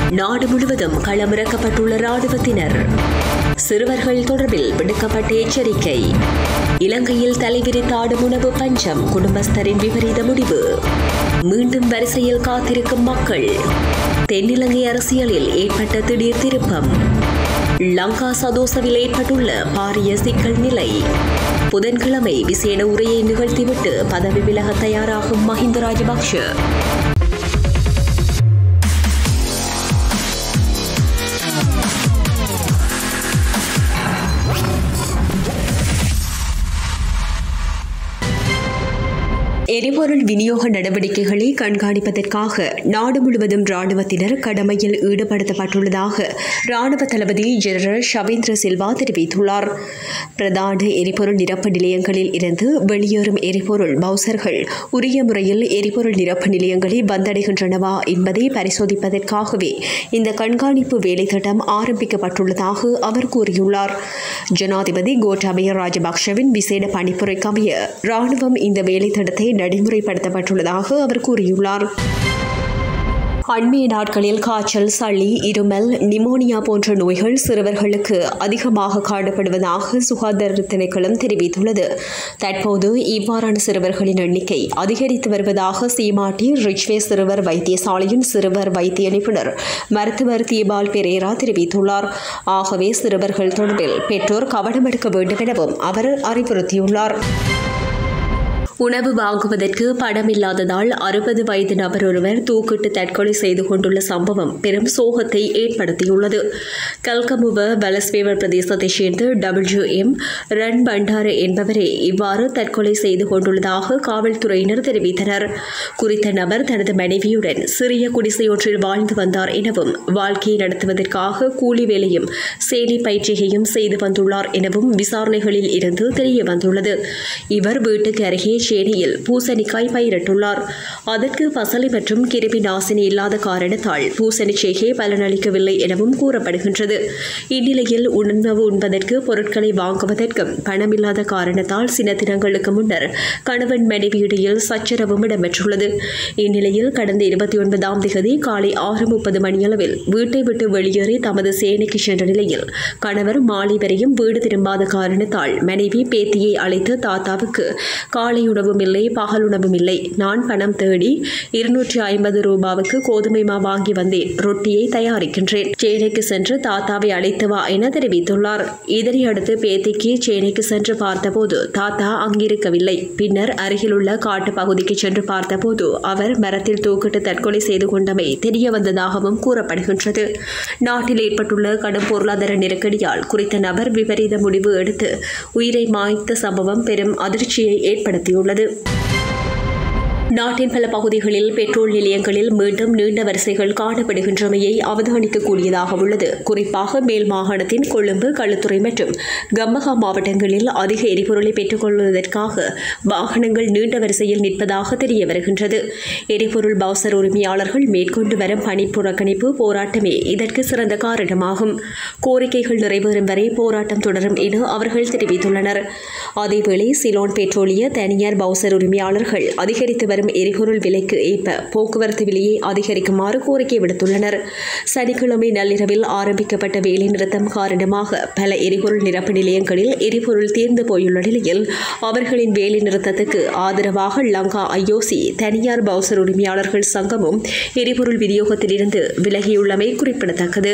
நாடு முழுவதும் களமிறக்கப்பட்டுள்ள ராணுவத்தினர் சிறுவர்கள் தொடர்பில் விடுக்கப்பட்ட எச்சரிக்கை இலங்கையில் தலைவிரித்தாடும் உணவு பஞ்சம் குடும்பஸ்தரின் விபரீத முடிவு மீண்டும் வரிசையில் காத்திருக்கும் மக்கள் தென்னிலங்கை அரசியலில் ஏற்பட்ட திடீர் திருப்பம் லங்கா சதோசவில் ஏற்பட்டுள்ள பாரிய சிக்கல் நிலை புதன்கிழமை விசேட உரையை நிகழ்த்திவிட்டு பதவி விலக தயாராகும் மஹிந்த ராஜபக்ஷ எரிபொருள் விநியோக நடவடிக்கைகளை கண்காணிப்பதற்காக நாடு முழுவதும் ராணுவத்தினர் கடமையில் ஈடுபடுத்தப்பட்டுள்ளதாக ராணுவ தளபதி ஜெனரல் ஷவேந்திர சில்வா தெரிவித்துள்ளார் பிரதான எரிபொருள் நிரப்பு நிலையங்களில் இருந்து வெளியேறும் எரிபொருள் பவுசர்கள் உரிய முறையில் எரிபொருள் நிரப்பு நிலையங்களை வந்தடைகின்றனவா என்பதை பரிசோதிப்பதற்காகவே இந்த கண்காணிப்பு வேலைத்திட்டம் ஆரம்பிக்கப்பட்டுள்ளதாக அவர் கூறியுள்ளார் ஜனாதிபதி கோட்டாபய ராஜபக்ஷவின் விசேட பணிப்புரைக்கமைய ராணுவம் இந்த வேலைத்திட்டத்தை நடைமுறைப்படுத்தப்பட்டுள்ளதாக அவர் கூறியுள்ளார் அண்மைய நாட்களில் காய்ச்சல் சளி இருமல் நிமோனியா போன்ற நோய்கள் சிறுவர்களுக்கு அதிகமாக காணப்படுவதாக சுகாதார திணைக்களம் தெரிவித்துள்ளது தற்போது இவ்வாறான சிறுவர்களின் எண்ணிக்கை அதிகரித்து வருவதாக சீமாட்டி ரிச்வே சிறுவர் வைத்தியசாலையின் சிறுவர் வைத்திய நிபுணர் மருத்துவர் தீபால் பெரேரா தெரிவித்துள்ளார் ஆகவே சிறுவர்கள் தொடர்பில் பெற்றோர் கவனம் எடுக்க வேண்டும் எனவும் அவர் அறிவுறுத்தியுள்ளார் உணவு வாங்குவதற்கு பணம் இல்லாததால் அறுபது வயது நபர் ஒருவர் தூக்கிட்டு தற்கொலை செய்து கொண்டுள்ள சம்பவம் பெரும் சோகத்தை ஏற்படுத்தியுள்ளது கல்கமுவ வலஸ்வேவர் பிரதேசத்தைச் சேர்ந்த டபிள்யூ எம் ரன் பண்டார என்பவரே இவ்வாறு தற்கொலை செய்து கொண்டுள்ளதாக காவல்துறையினர் தெரிவித்தனர் குறித்த நபர் தனது மனைவியுடன் சிறிய குடிசையொன்றில் வாழ்ந்து வந்தார் எனவும் வாழ்க்கையை நடத்துவதற்காக கூலி வேலையும் சேலி பயிற்சியையும் செய்து வந்துள்ளார் எனவும் விசாரணைகளில் இருந்து தெரிய வந்துள்ளது இவர் வீட்டுக்கு அருகே சேனையில் பூசணிக்காய் பயிரிட்டுள்ளார் அதற்கு பசலை மற்றும் கிருமி நாசினி இல்லாத காரணத்தால் பூசணி செய்கை பலனளிக்கவில்லை எனவும் கூறப்படுகின்றது இந்நிலையில் உணவு உண்பதற்கு பொருட்களை வாங்குவதற்கும் பணமில்லாத காரணத்தால் சில தினங்களுக்கு முன்னர் கணவன் மனைவியிடையில் சச்சரவும் இடம்பெற்றுள்ளது இந்நிலையில் கடந்த இருபத்தி ஒன்பதாம் தேதி காலை ஆறு முப்பது மணியளவில் வீட்டை விட்டு வெளியேறி தமது சேனைக்கு சென்ற நிலையில் கணவர் மாலை வரையும் வீடு திரும்பாத காரணத்தால் மனைவி பேத்தியை அழைத்து தாத்தாவுக்கு காலை உணவும் இல்லை பகல் உணவும் இல்லை நான் பணம் தேடி இருநூற்றி ஐம்பது ரூபாவுக்கு கோதுமை மா வாங்கி வந்தேன் ரொட்டியை தயாரிக்கின்றேன் சேனைக்கு சென்று தாத்தாவை அழைத்து வா என தெரிவித்துள்ளார் இதனை அடுத்து பேத்திக்கு சேனைக்கு சென்று பார்த்தபோது தாத்தா அங்கிருக்கவில்லை பின்னர் அருகிலுள்ள காட்டு பகுதிக்கு சென்று பார்த்தபோது அவர் மரத்தில் தூக்கிட்டு தற்கொலை செய்து கொண்டமை தெரிய வந்ததாகவும் கூறப்படுகின்றது நாட்டில் ஏற்பட்டுள்ள கடும் பொருளாதார நெருக்கடியால் குறித்த நபர் விபரீத முடிவு எடுத்து உயிரை மாய்த்த சம்பவம் பெரும் அதிர்ச்சியை ஏற்படுத்தியுள்ளது நாட்டின் பல பகுதிகளில் பெட்ரோல் நிலையங்களில் மீண்டும் நீண்ட வரிசைகள் காணப்படுகின்றமையை அவதானிக்கக்கூடியதாக உள்ளது குறிப்பாக மேல் மாகாணத்தின் கொழும்பு களுத்துறை மற்றும் கம்பகா மாவட்டங்களில் அதிக எரிபொருளை பெற்றுக்கொள்வதற்காக வாகனங்கள் நீண்ட வரிசையில் நிற்பதாக தெரிய வருகின்றது எரிபொருள் பவுசர் உரிமையாளர்கள் மேற்கொண்டு வரும் பணி புறக்கணிப்பு போராட்டமே இதற்கு சிறந்த காரணமாகும் கோரிக்கைகள் நிறைவேறும் வரை போராட்டம் தொடரும் என அவர்கள் தெரிவித்துள்ளனர் அதேவேளை சிலோன் பெட்ரோலிய தனியார் பவுசர் உரிமையாளர்கள் அதிகரித்து வரும் எரிபொருள் விலைக்கு ஏற்ப போக்குவரத்து விலையை அதிகரிக்குமாறு கோரிக்கை விடுத்துள்ளனர் சனிக்கிழமை நள்ளிரவில் ஆரம்பிக்கப்பட்ட வேலை நிறுத்தம் காரணமாக பல எரிபொருள் நிரப்பு நிலையங்களில் எரிபொருள் தீர்ந்து போயுள்ள நிலையில் அவர்களின் வேலை நிறுத்தத்துக்கு ஆதரவாக லங்கா ஐஓசி தனியார் பவுசர் உரிமையாளர்கள் சங்கமும் எரிபொருள் விநியோகத்திலிருந்து விலகியுள்ளமை குறிப்பிடத்தக்கது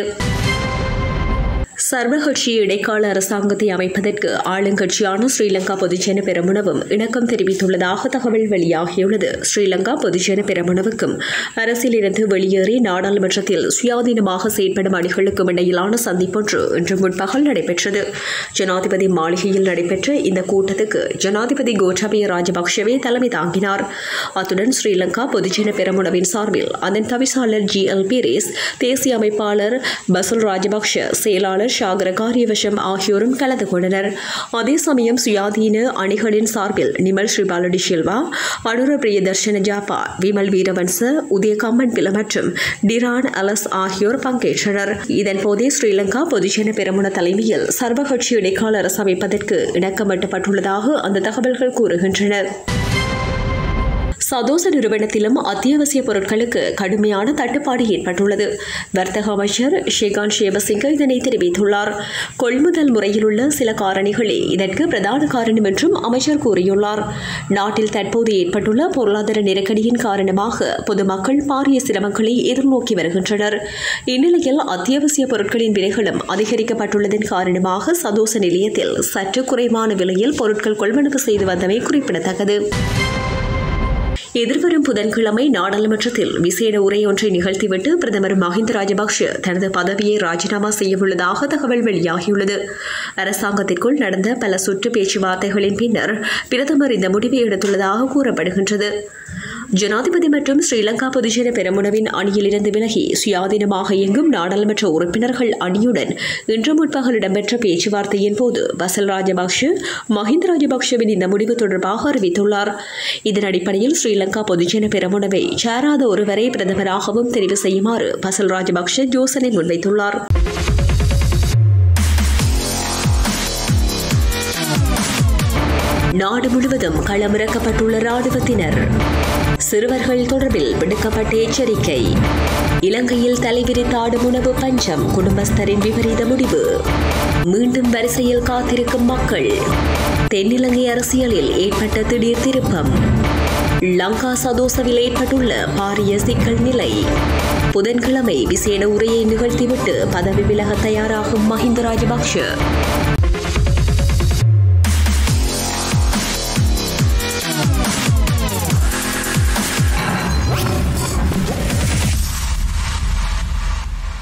சர்வகட்சி இடைக்கால அரசாங்கத்தை அமைப்பதற்கு ஆளுங்கட்சியான ஸ்ரீலங்கா பொதுஜன பெரமுனவும் இணக்கம் தெரிவித்துள்ளதாக தகவல் வெளியாகியுள்ளது ஸ்ரீலங்கா பொதுஜன பெரமுனவுக்கும் அரசியலிருந்து வெளியேறி நாடாளுமன்றத்தில் சுயாதீனமாக செயற்படும் அணிகளுக்கும் இடையிலான சந்திப்பொன்று இன்று முற்பகல் நடைபெற்றது ஜனாதிபதி மாளிகையில் நடைபெற்ற இந்த கூட்டத்துக்கு ஜனாதிபதி கோட்டாபய ராஜபக்ஷவே தலைமை தாங்கினார் அத்துடன் ஸ்ரீலங்கா பொதுஜன பெரமுனவின் சார்பில் அதன் தவிசாளர் ஜி எல் பீரேஸ் தேசிய அமைப்பாளர் பசுல் ராஜபக்ஷ செயலாளர் ஷாகர காரியவசம் ஆகியோரும் கலந்து கொண்டனர் அதே சமயம் சுயாதீன அணிகளின் சார்பில் நிமல் ஸ்ரீபாலடி ஷில்வா அனுர பிரியதர்ஷன ஜாப்பா விமல் வீரவன்ச உதய கம்மன் பில மற்றும் டிரான் அலஸ் ஆகியோர் பங்கேற்றனர் இதன்போதே ஸ்ரீலங்கா பொதுஜன பெரமுன தலைமையில் சர்வகட்சி இடைக்கால அரசு அமைப்பதற்கு இணக்கமிட்டப்பட்டுள்ளதாக அந்த தகவல்கள் கூறுகின்றன சதோச நிறுவனத்திலும் அத்தியாவசிய பொருட்களுக்கு கடுமையான தட்டுப்பாடு ஏற்பட்டுள்ளது வர்த்தக அமைச்சர் ஷேகான் ஷேபசிங்க இதனை தெரிவித்துள்ளார் கொள்முதல் முறையில் உள்ள சில காரணிகளே இதற்கு பிரதான காரணம் என்றும் அமைச்சர் கூறியுள்ளார் நாட்டில் தற்போது ஏற்பட்டுள்ள பொருளாதார நெருக்கடியின் காரணமாக பொதுமக்கள் பாரிய சிரமங்களை எதிர்நோக்கி வருகின்றனர் இந்நிலையில் அத்தியாவசிய பொருட்களின் விலைகளும் அதிகரிக்கப்பட்டுள்ளதன் காரணமாக சதோச நிலையத்தில் சற்று குறைவான விலையில் பொருட்கள் கொள்வனவு செய்து வந்தமை குறிப்பிடத்தக்கது எதிர்வரும் புதன்கிழமை நாடாளுமன்றத்தில் விசேட உரை ஒன்றை நிகழ்த்திவிட்டு பிரதமர் மஹிந்த ராஜபக்ஷ தனது பதவியை ராஜினாமா செய்யவுள்ளதாக தகவல் வெளியாகியுள்ளது அரசாங்கத்திற்குள் நடந்த பல சுற்று பேச்சுவார்த்தைகளின் பின்னர் பிரதமர் இந்த முடிவை எடுத்துள்ளதாக கூறப்படுகின்றது ஜனாதிபதி மற்றும் ஸ்ரீலங்கா பொதுஜன பெரமுனவின் அணியிலிருந்து விலகி சுயாதீனமாக இயங்கும் நாடாளுமன்ற உறுப்பினர்கள் அணியுடன் இன்று முற்பகல் இடம்பெற்ற பேச்சுவார்த்தையின் போது பசல் ராஜபக்ஷ மஹிந்த ராஜபக்ஷவின் இந்த முடிவு தொடர்பாக அறிவித்துள்ளார் இதன் அடிப்படையில் ஸ்ரீலங்கா பொதுஜன பெரமுனவை சேராத ஒருவரை பிரதமராகவும் தெரிவு செய்யுமாறு பசல் ராஜபக்ஷ யோசனை முன்வைத்துள்ளார் நாடு முழுவதும் களமிறக்கப்பட்டுள்ள ராணுவத்தினர் சிறுவர்கள் தொடர்பில் விடுக்கப்பட்ட எச்சரிக்கை இலங்கையில் தலைவிரித்தாடும் உணவு பஞ்சம் குடும்பஸ்தரின் விபரீத முடிவு மீண்டும் வரிசையில் காத்திருக்கும் மக்கள் தென்னிலங்கை அரசியலில் ஏற்பட்ட திடீர் திருப்பம் லங்கா சதோசவில் ஏற்பட்டுள்ள பாரிய சிக்கல் நிலை புதன்கிழமை விசேட உரையை நிகழ்த்திவிட்டு பதவி விலக தயாராகும் மஹிந்த ராஜபக்ஷ